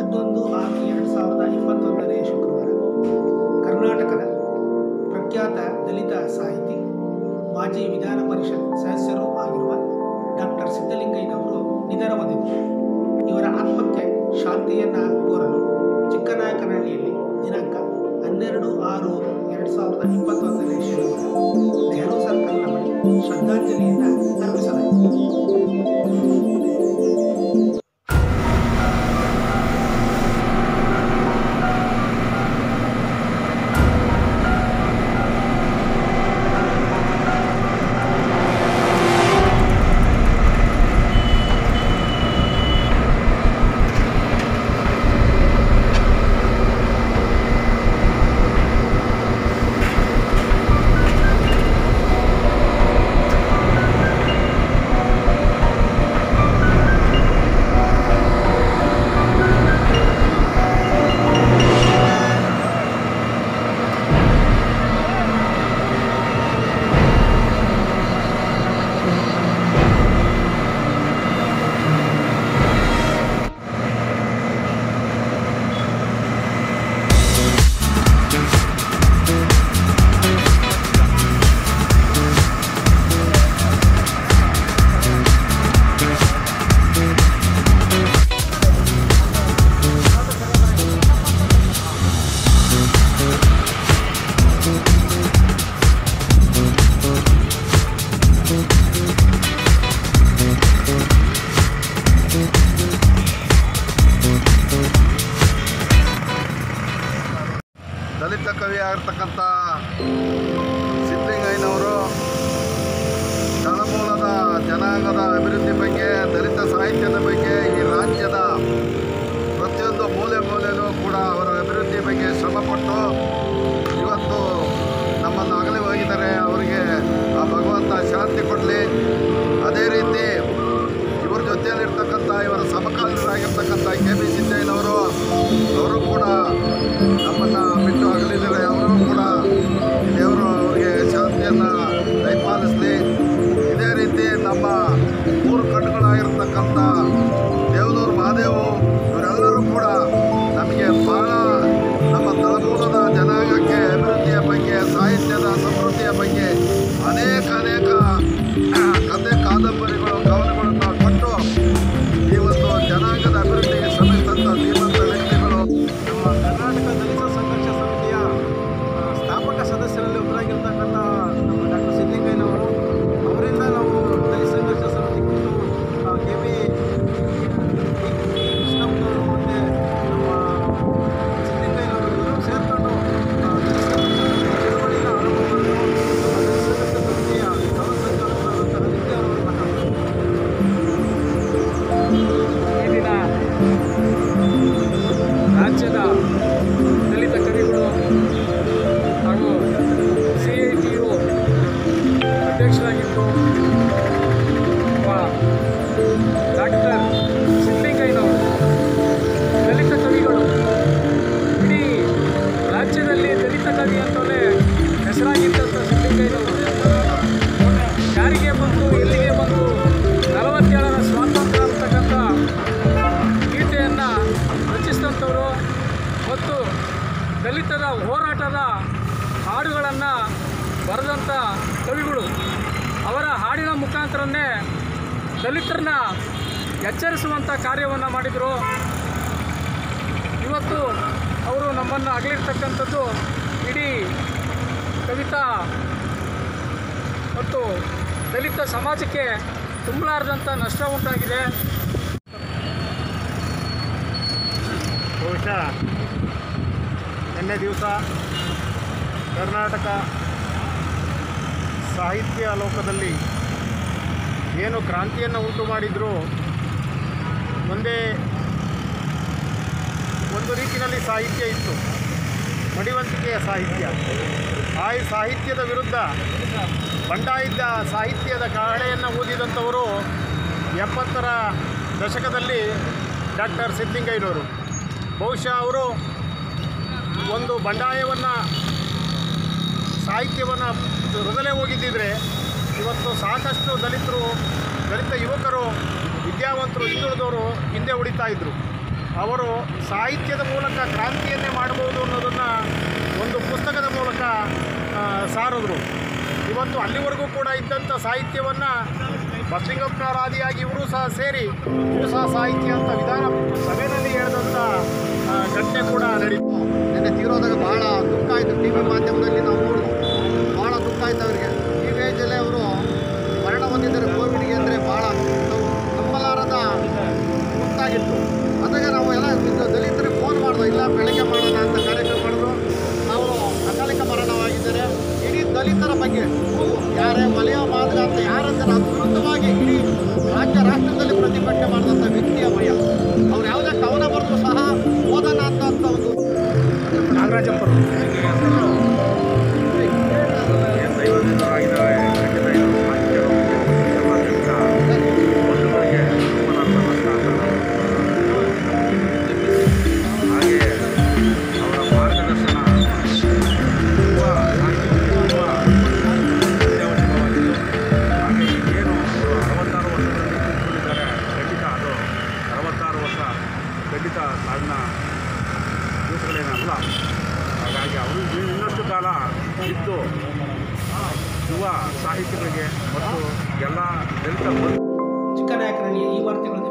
ಹನ್ನೊಂದು ಆರು ಎರಡು ಸಾವಿರದ ಇಪ್ಪತ್ತೊಂದನೇ ಶುಕ್ರವಾರ ಕರ್ನಾಟಕದ ಪ್ರಖ್ಯಾತ ದಲಿತ ಸಾಹಿತಿ ಮಾಜಿ ವಿಧಾನ ಪರಿಷತ್ ಸದಸ್ಯರೂ ಆಗಿರುವ ಡಾಕ್ಟರ್ ಸಿದ್ದಲಿಂಗಯ್ಯನವರು ನಿಧನ ಹೊಂದಿದರು ಇವರ ಆತ್ಮಕ್ಕೆ ಶಾಂತಿಯನ್ನು ಕೋರಲು ಚಿಕ್ಕನಾಯಕನಹಳ್ಳಿಯಲ್ಲಿ ದಿನಾಂಕ ಹನ್ನೆರಡು ಆರು ಎರಡು ಸಾವಿರದ ಇಪ್ಪತ್ತೊಂದನೇ ಶನಿವಾರ ನೆಹರು ಸರ್ಕಲ್ನ ಬಳಿ ಶ್ರದ್ಧಾಂಜಲಿಯನ್ನು ಅರ್ಪಿಸಲಾಯಿತು ದಲಿತ ಕವಿ ಆಗಿರ್ತಕ್ಕಂಥ ಸಿದ್ದಲಿಂಗಯ್ಯನವರು ತಳಮೂಲದ ಜನಾಂಗದ ಅಭಿವೃದ್ಧಿ ಬಗ್ಗೆ ದಲಿತ ಸಾಹಿತ್ಯದ ಬಗ್ಗೆ ಈ ರಾಜ್ಯದ ಪ್ರತಿಯೊಂದು ಮೂಲೆ ಮೂಲೆಯಲ್ಲೂ ಕೂಡ ಅವರ ಅಭಿವೃದ್ಧಿ ಬಗ್ಗೆ ಶ್ರಮಪಟ್ಟು ಇವತ್ತು ನಮ್ಮನ್ನು ಅಗಲಿ ಹೋಗಿದ್ದಾರೆ ಅವರಿಗೆ ಆ ಭಗವಂತ ಶಾಂತಿ ಕೊಡಲಿ ಅದೇ ರೀತಿ ಇವ್ರ ಜೊತೆಯಲ್ಲಿರ್ತಕ್ಕಂಥ ಇವರ ಸಮಕಾಲೀನರಾಗಿರ್ತಕ್ಕಂಥ ಕೆ ಬಿ ಸಿದ್ದಯ್ಯನವರು ಅವರು ಕೂಡ ನಮ್ಮನ್ನು ಬಿಟ್ಟು ಅಗಲಿದ್ದಾರೆ ಅವರು ಕೂಡ ದೇವರು ಅವರಿಗೆ ಶಾಂತಿಯನ್ನು ದಯಪಾಲಿಸಲಿ ಇದೇ ರೀತಿ ನಮ್ಮ ಮೂರು ಕಣ್ಣುಗಳಾಗಿರ್ತಕ್ಕಂಥ ದೇವನೂರು ಮಹಾದೇವು ಇವರೆಲ್ಲರೂ ಕೂಡ ನಮಗೆ ಭಾಳ ನಮ್ಮ ತಳಮೂಲದ ಜನಾಂಗಕ್ಕೆ ಅಭಿವೃದ್ಧಿಯ ಬಗ್ಗೆ ಸಾಹಿತ್ಯದ ಸಮೃದ್ಧಿಯ ಬಗ್ಗೆ ಅನೇಕ ಅನೇಕ ಕಥೆ ಕಾದಂಬರಿಗಳು ಕವನಗಳನ್ನು ಕೊಟ್ಟು ಈ ಒಂದು ಜನಾಂಗದ ಅಭಿವೃದ್ಧಿಗೆ ಶ್ರಮಿಸಿದಂಥ ಧೀಮಂತ ವ್ಯಕ್ತಿಗಳು ನಮ್ಮ ಕರ್ನಾಟಕ ದಲಿತ ಸಂಘರ್ಷ ಸಮಿತಿಯ ಆ, ಸ್ಥಾಪಕ ಸದಸ್ಯರಲ್ಲಿ ಒಬ್ಬರಾಗಿರ್ತಕ್ಕಂಥ ನಮ್ಮ ಡಾಕ್ಟರ್ ಸಿದ್ದಲಿಂಗಯ್ಯನವರು ಅವರಿಂದ ನಾವು ದಲಿತ ಸಂಘರ್ಷ ಸಮಿತಿ ಕುರಿತು ಕೆ ಬಿ ಕೃಷ್ಣಪ್ಪನವರು ಮತ್ತು ನಮ್ಮ ಸಿದ್ದಲಿಂಗಯ್ಯನವರು ಇವರು ಸೇರಿಕೊಂಡು ಚಳವಳಿನ ಆರಂಭ ಮಾಡಲು ನಮ್ಮ ದಲಿತ ಸಂಘರ್ಷ ಸಮಿತಿಯ ಸಹ ಸಂಚಾಲಕರಾದಂತಹ ನಿತ್ಯ ಅವರು ಮಾತಾಡ್ತಾರೆ ಈ ದಿನ ರಾಜ್ಯದ ದಲಿತ ಕವಿಗಳು ಹಾಗೂ ಸಿ ಐ ಟಿ ಯು ಅಧ್ಯಕ್ಷರಾಗಿದ್ದು ಒಬ್ಬ ಡಾಕ್ಟರ್ ಸಿದ್ದಲಿಂಗಯ್ಯನವರು ದಲಿತ ಕವಿಗಳು ಇಡೀ ರಾಜ್ಯದಲ್ಲಿ ದಲಿತ ಕವಿ ಅಂತಲೇ ಹೆಸರಾಗಿದ್ದಂಥ ಸಿದ್ದಲಿಂಗಯ್ಯನವರು ಯಾರಿಗೆ ಬಂತು ಎಲ್ಲಿಗೆ ಬಂತು ನಲವತ್ತೇಳರ ಸ್ವಾತಂತ್ರ್ಯ ಅಂತಕ್ಕಂಥ ಗೀತೆಯನ್ನು ರಚಿಸಿದಂಥವರು ಮತ್ತು ದಲಿತರ ಹೋರಾಟದ ಹಾಡುಗಳನ್ನು ಬರೆದಂಥ ಕವಿಗಳು ಅವರ ಹಾಡಿನ ಮುಖಾಂತರನೇ ದಲಿತರನ್ನ ಎಚ್ಚರಿಸುವಂಥ ಕಾರ್ಯವನ್ನು ಮಾಡಿದರು ಇವತ್ತು ಅವರು ನಮ್ಮನ್ನು ಅಗಲಿರ್ತಕ್ಕಂಥದ್ದು ಇಡೀ ಕವಿತಾ ಮತ್ತು ದಲಿತ ಸಮಾಜಕ್ಕೆ ತುಂಬಲಾರದಂಥ ನಷ್ಟ ಉಂಟಾಗಿದೆ ಬಹುಶಃ ನಿನ್ನೆ ದಿವಸ ಕರ್ನಾಟಕ ಸಾಹಿತ್ಯ ಲೋಕದಲ್ಲಿ ಏನು ಕ್ರಾಂತಿಯನ್ನು ಉಂಟು ಮಾಡಿದರೂ ಒಂದೇ ಒಂದು ರೀತಿಯಲ್ಲಿ ಸಾಹಿತ್ಯ ಇತ್ತು ಮಡಿವಂತಿಕೆಯ ಸಾಹಿತ್ಯ ಆ ಸಾಹಿತ್ಯದ ವಿರುದ್ಧ ಬಂಡಾಯಿದ್ದ ಸಾಹಿತ್ಯದ ಕಹಳೆಯನ್ನು ಓದಿದಂಥವರು ಎಪ್ಪತ್ತರ ದಶಕದಲ್ಲಿ ಡಾಕ್ಟರ್ ಸಿದ್ದಲಿಂಗಯ್ಯನವರು ಬಹುಶಃ ಅವರು ಒಂದು ಬಂಡಾಯವನ್ನು ಸಾಹಿತ್ಯವನ್ನು ಮೊದಲೇ ಹೋಗಿದ್ದಿದ್ರೆ ಇವತ್ತು ಸಾಕಷ್ಟು ದಲಿತರು ದಲಿತ ಯುವಕರು ವಿದ್ಯಾವಂತರು ಹಿಂದುಳಿದವರು ಹಿಂದೆ ಉಳಿತಾ ಇದ್ದರು ಅವರು ಸಾಹಿತ್ಯದ ಮೂಲಕ ಕ್ರಾಂತಿಯನ್ನೇ ಮಾಡಬಹುದು ಅನ್ನೋದನ್ನು ಒಂದು ಪುಸ್ತಕದ ಮೂಲಕ ಆ, ಸಾರಿದ್ರು ಇವತ್ತು ಅಲ್ಲಿವರೆಗೂ ಕೂಡ ಇದ್ದಂಥ ಸಾಹಿತ್ಯವನ್ನು ಬಸಲಿಂಗಪ್ಪನವರಾದಿಯಾಗಿ ಇವರು ಸಹ ಸೇರಿ ಇವರು ಸಹ ಸಾಹಿತ್ಯ ಅಂತ ವಿಧಾನ ಸಭೆಯಲ್ಲಿ ಹೇಳಿದಂಥ ಆ, ಘಟನೆ ಕೂಡ ನಡೀತು ನಿನ್ನೆ ತೀರೋದಾಗ ಬಹಳ ದುಃಖ ಆಯಿತು ಟಿ ವಿ ಮಾಧ್ಯಮದಲ್ಲಿ ನಾವು ನೋಡಿದ್ವಿ ಭಾಳ ದುಃಖ ಆಯಿತು ಅವರಿಗೆ ಈ ಏಜಲ್ಲೇ ಅವರು ಮರಣ ಹೊಂದಿದ್ದಾರೆ ಕೋವಿಡ್ಗೆ ಅಂದರೆ ಭಾಳ ನಾವು ನಂಬಲಾರದ ಗೊತ್ತಾಗಿತ್ತು ಅದಾಗ ನಾವು ಎಲ್ಲ ಇದು ದಲಿತರಿಗೆ ಫೋನ್ ಮಾಡಿದ್ವು ಇಲ್ಲ ಬೆಳಗ್ಗೆ ಮಾಡೋಣ ಅಂತ ಕಾರ್ಯಕ್ರಮ ಮಾಡಿದ್ರು ಅವರು ಅಕಾಲಿಕ ಮರಣವಾಗಿದ್ದಾರೆ ಇಡೀ ದಲಿತರ ಬಗ್ಗೆ ನೀವು ಯಾರೇ ಮಲೆಯ ಮಾದರಿ ಅಂತ ಯಾರಂತಾರೆ ಅದು ವಿರುದ್ಧವಾಗಿ ಇಡೀ ರಾಜ್ಯ ರಾಷ್ಟ್ರದಲ್ಲಿ ಪ್ರತಿಭಟನೆ ಮಾಡಿದಂಥ ವ್ಯಕ್ತಿಯ ಭಯ ಅವ್ರು ಯಾವುದೇ ಕವನ ಬರೆದ್ರು ಸಹ ಓದೋಣ ಅಂತ ಅಂತ ಒಂದು ನಾಗರಾಜಪ್ಪರು ದೈವದಿಂದರಾಗಿದ್ದಾರೆ ಖಂಡಿತ ಇದು ಸಾಹಿತ್ಯದ ಎಲ್ಲದಕ್ಕಿಂತ ವಸ್ತುಗಳಿಗೆ ತುಂಬಲಾರದ ಹಾಗೆ ಅವರ ಮಾರ್ಗದರ್ಶನ ತುಂಬ ತುಂಬ ಅತ್ಯವಶ್ಯಕವಾಗಿತ್ತು ಹಾಗೆ ಏನು ಅವರು ಅರವತ್ತಾರು ವರ್ಷಗಳಲ್ಲಿ ಕೂತ್ಕೊಂಡಿದ್ದಾರೆ ಖಂಡಿತ ಅದು ಅರವತ್ತಾರು ವರ್ಷ ಖಂಡಿತ ಸಾವಿನ ದಿವಸಗಳೇನಲ್ಲ ಹಾಗಾಗಿ ಅವರು ಇನ್ನಷ್ಟು ಕಾಲ ಇದ್ದು ಯುವ ಸಾಹಿತಿಗಳಿಗೆ ಮತ್ತು ಎಲ್ಲ ದಲಿತ ಚಿಕ್ಕನಾಯಕರಲ್ಲಿ ಈ ವಾರ್ತೆಗಳನ್ನು